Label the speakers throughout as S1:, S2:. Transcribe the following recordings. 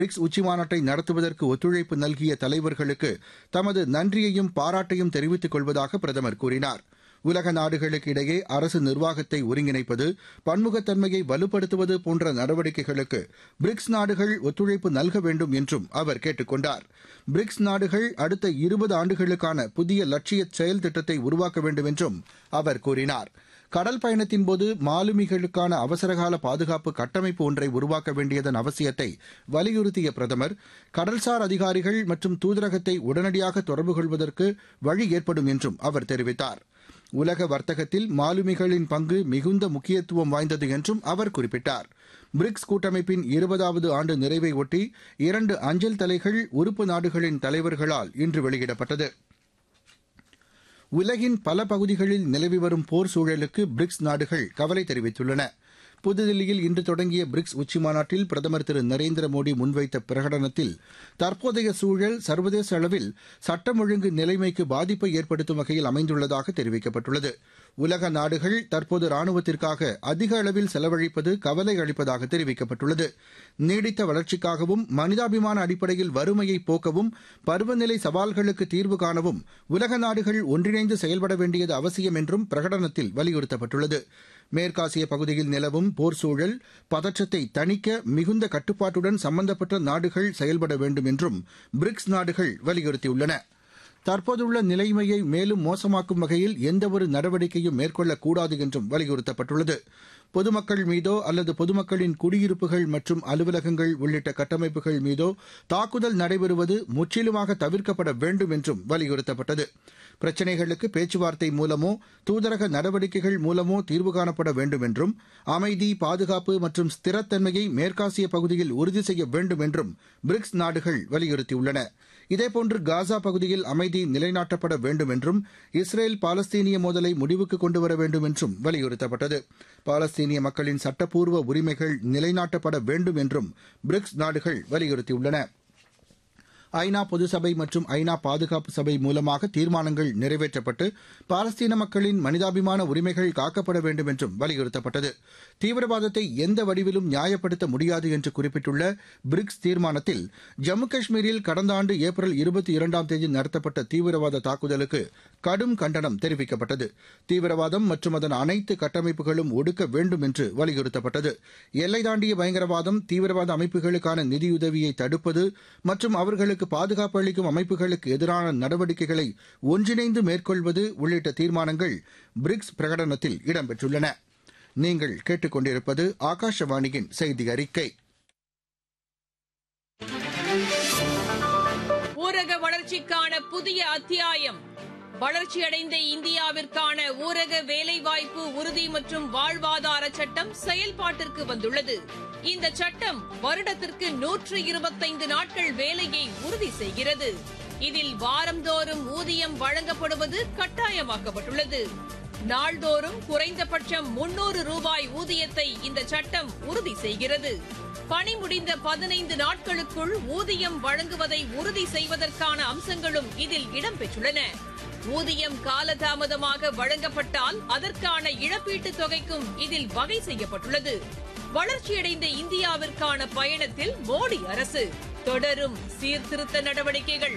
S1: BRICS உச்சிமாநாட்டை நடத்துவதற்கு ஒத்துழைப்பு நல்கிய தலைவர்களுக்கு தமது நன்றியையும் பாராட்டையும் தெரிவித்துக் கொள்வதாக பிரதமர் கூறினார் உலக நாடுகளுக்கு இடையே அரசு நிர்வாகத்தை ஒருங்கிணைப்பது பன்முகத்தன்மையை வலுப்படுத்துவது போன்ற நடவடிக்கைகளுக்கு பிரிக்ஸ் நாடுகள் ஒத்துழைப்பு நல்க வேண்டும் என்றும் அவர் கேட்டுக் கொண்டார் பிரிக்ஸ் நாடுகள் அடுத்த இருபது ஆண்டுகளுக்கான புதிய லட்சிய செயல் திட்டத்தை உருவாக்க வேண்டும் என்றும் அவர் கூறினார் கடல் பயணத்தின்போது மாலுமிகளுக்கான அவசரகால பாதுகாப்பு கட்டமைப்பு ஒன்றை உருவாக்க வேண்டியதன் அவசியத்தை வலியுறுத்திய பிரதமர் கடல்சார் அதிகாரிகள் மற்றும் தூதரகத்தை உடனடியாக தொடர்பு கொள்வதற்கு வழி ஏற்படும் என்றும் அவர் தெரிவித்தார் உலக வர்த்தகத்தில் மாலுமிகளின் பங்கு மிகுந்த முக்கியத்துவம் வாய்ந்தது என்றும் அவர் குறிப்பிட்டார் பிரிக்ஸ் கூட்டமைப்பின் இருபதாவது ஆண்டு நிறைவை ஒட்டி இரண்டு அஞ்சல் தலைகள் உறுப்பு நாடுகளின் தலைவர்களால் இன்று வெளியிடப்பட்டது உலகின் பல பகுதிகளில் நிலவி வரும் போர் சூழலுக்கு பிரிக்ஸ் நாடுகள் கவலை தெரிவித்துள்ளன புதுதில்லியில் இன்று தொடங்கிய பிரிக்ஸ் உச்சிமாநாட்டில் பிரதமர் திரு நரேந்திர மோடி முன்வைத்த பிரகடனத்தில் தற்போதைய சூழல் சர்வதேச அளவில் சட்டம் ஒழுங்கு நிலைமைக்கு பாதிப்பை ஏற்படுத்தும் வகையில் அமைந்துள்ளதாக தெரிவிக்கப்பட்டுள்ளது உலக நாடுகள் தற்போது ராணுவத்திற்காக அதிக அளவில் செலவழிப்பது கவலை அளிப்பதாக தெரிவிக்கப்பட்டுள்ளது நீடித்த வளர்ச்சிக்காகவும் மனிதாபிமான அடிப்படையில் வறுமையை போக்கவும் பருவநிலை சவால்களுக்கு தீர்வு காணவும் உலக நாடுகள் ஒன்றிணைந்து செயல்பட வேண்டியது அவசியம் என்றும் பிரகடனத்தில் வலியுறுத்தப்பட்டுள்ளது மேற்காசிய பகுதியில் நிலவும் போர் சூழல் பதற்றத்தை தணிக்க மிகுந்த கட்டுப்பாட்டுடன் சம்பந்தப்பட்ட நாடுகள் செயல்பட வேண்டும் என்றும் பிரிக்ஸ் நாடுகள் வலியுறுத்தியுள்ளன தற்போதுள்ள நிலைமையை மேலும் மோசமாக்கும் வகையில் எந்தவொரு நடவடிக்கையும் மேற்கொள்ளக்கூடாது என்றும் வலியுறுத்தப்பட்டுள்ளது பொதுமக்கள் மீதோ அல்லது பொதுமக்களின் குடியிருப்புகள் மற்றும் அலுவலகங்கள் உள்ளிட்ட கட்டமைப்புகள் மீதோ தாக்குதல் நடைபெறுவது முற்றிலுமாக தவிர்க்கப்பட வேண்டும் என்றும் வலியுறுத்தப்பட்டது பிரச்சினைகளுக்கு பேச்சுவார்த்தை மூலமோ தூதரக நடவடிக்கைகள் மூலமோ தீர்வு காணப்பட வேண்டும் என்றும் அமைதி பாதுகாப்பு மற்றும் ஸ்திரத்தன்மையை மேற்காசிய பகுதியில் உறுதி செய்ய வேண்டும் என்றும் பிரிக்ஸ் நாடுகள் வலியுறுத்தியுள்ளன இதேபோன்று காசா பகுதியில் அமைதி நிலைநாட்டப்பட வேண்டும் என்றும் இஸ்ரேல் பாலஸ்தீனிய மோதலை முடிவுக்கு கொண்டுவர வேண்டும் என்றும் வலியுறுத்தப்பட்டது பாலஸ்தீனிய மக்களின் சட்டப்பூர்வ உரிமைகள் நிலைநாட்டப்பட வேண்டும் என்றும் பிரிக்ஸ் நாடுகள் வலியுறுத்தியுள்ளன ஐநா பொதுசபை மற்றும் ஐநா பாதுகாப்பு சபை மூலமாக தீர்மானங்கள் நிறைவேற்றப்பட்டு பாலஸ்தீன மக்களின் மனிதாபிமான உரிமைகள் காக்கப்பட வேண்டும் என்றும் வலியுறுத்தப்பட்டது தீவிரவாதத்தை எந்த வடிவிலும் நியாயப்படுத்த முடியாது என்று குறிப்பிட்டுள்ள பிரிக்ஸ் தீர்மானத்தில் ஜம்மு காஷ்மீரில் கடந்த ஆண்டு ஏப்ரல் இருபத்தி இரண்டாம் தேதி நடத்தப்பட்ட தீவிரவாத தாக்குதலுக்கு கடும் கண்டனம் தெரிவிக்கப்பட்டது தீவிரவாதம் மற்றும் அதன் அனைத்து கட்டமைப்புகளும் ஒடுக்க வேண்டும் என்று வலியுறுத்தப்பட்டது எல்லை தாண்டிய பயங்கரவாதம் தீவிரவாத அமைப்புகளுக்கான நிதியுதவியை தடுப்பது மற்றும் அவர்களுக்கு பாதுகாப்பு அளிக்கும் அமைப்புகளுக்கு எதிரான நடவடிக்கைகளை ஒன்றிணைந்து மேற்கொள்வது உள்ளிட்ட தீர்மானங்கள் பிரிக்ஸ் பிரகடனத்தில் இடம்பெற்றுள்ளன நீங்கள் கேட்டுக்கொண்டிருப்பது ஆகாஷவாணியின் செய்தி அறிக்கை
S2: ஊரக வளர்ச்சிக்கான புதிய அத்தியாயம் வளர்ச்சியடைந்த இந்தியாவிற்கான ஊரக வேலைவாய்ப்பு உறுதி மற்றும் வாழ்வாதார சட்டம் செயல்பாட்டிற்கு வந்துள்ளது இந்த சட்டம் வருடத்திற்கு நூற்று இருபத்தைந்து நாட்கள் வேலையை உறுதி செய்கிறது இதில் வாரந்தோறும் ஊதியம் வழங்கப்படுவது கட்டாயமாக்கப்பட்டுள்ளது நாள்தோறும் குறைந்தபட்சம் முன்னூறு ரூபாய் ஊதியத்தை இந்த சட்டம் உறுதி செய்கிறது பணி முடிந்த பதினைந்து நாட்களுக்குள் ஊதியம் வழங்குவதை உறுதி செய்வதற்கான அம்சங்களும் இதில் இடம்பெற்றுள்ளன ஊதியம் காலதாமதமாக வழங்கப்பட்டால் அதற்கான இழப்பீட்டுத் தொகைக்கும் இதில் வகை செய்யப்பட்டுள்ளது வளர்ச்சியடைந்த இந்தியாவிற்கான பயணத்தில் மோடி அரசு தொடரும் சீர்திருத்த நடவடிக்கைகள்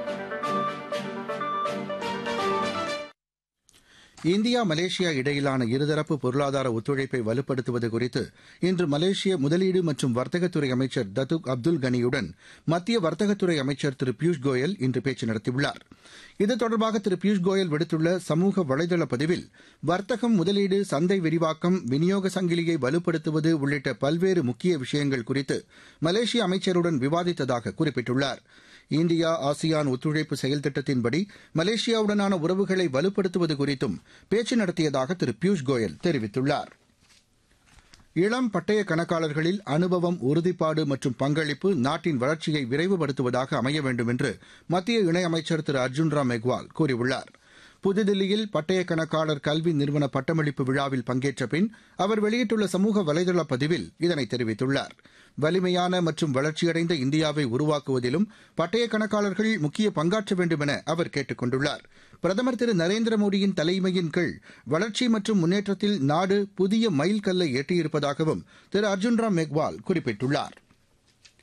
S1: இந்தியா மலேசியா இடையிலான இருதரப்பு பொருளாதார ஒத்துழைப்பை வலுப்படுத்துவது குறித்து இன்று மலேசிய முதலீடு மற்றும் வர்த்தகத்துறை அமைச்சர் தத்துக் அப்துல் கனியுடன் மத்திய வர்த்தகத்துறை அமைச்சர் திரு பியூஷ் கோயல் இன்று பேச்சு நடத்தியுள்ளார் இது தொடர்பாக திரு பியூஷ் கோயல் விடுத்துள்ள சமூக வலைதள பதிவில் வர்த்தகம் முதலீடு சந்தை விரிவாக்கம் விநியோக சங்கிலியை வலுப்படுத்துவது உள்ளிட்ட பல்வேறு முக்கிய விஷயங்கள் குறித்து மலேசிய அமைச்சருடன் விவாதித்ததாக குறிப்பிட்டுள்ளார் இந்தியா ஆசியான் ஒத்துழைப்பு செயல் திட்டத்தின்படி மலேசியாவுடனான உறவுகளை வலுப்படுத்துவது குறித்தும் பேச்சு நடத்தியதாக திரு பியூஷ் கோயல் தெரிவித்துள்ளார் இளம் பட்டய கணக்காளர்களில் அனுபவம் உறுதிப்பாடு மற்றும் பங்களிப்பு நாட்டின் வளர்ச்சியை விரைவுபடுத்துவதாக அமைய வேண்டும் என்று மத்திய இணையமைச்சர் திரு அர்ஜுன் ராம் மெக்வால் கூறியுள்ளார் புதுதில்லியில் பட்டய கணக்காளர் கல்வி நிறுவன பட்டமளிப்பு விழாவில் பங்கேற்ற பின் அவர் வெளியிட்டுள்ள சமூக வலைதள பதிவில் இதனை தெரிவித்துள்ளார் வலிமையான மற்றும் வளர்ச்சியடைந்த இந்தியாவை உருவாக்குவதிலும் பட்டய கணக்காளர்கள் முக்கிய பங்காற்ற வேண்டும் என அவர் கேட்டுக் கொண்டுள்ளார் பிரதமர் திரு நரேந்திர மோடியின் தலைமையின் கீழ் வளர்ச்சி மற்றும் முன்னேற்றத்தில் நாடு புதிய மைல்கல்லை எட்டியிருப்பதாகவும் திரு அர்ஜுன் ராம் மெக்வால் குறிப்பிட்டுள்ளாா்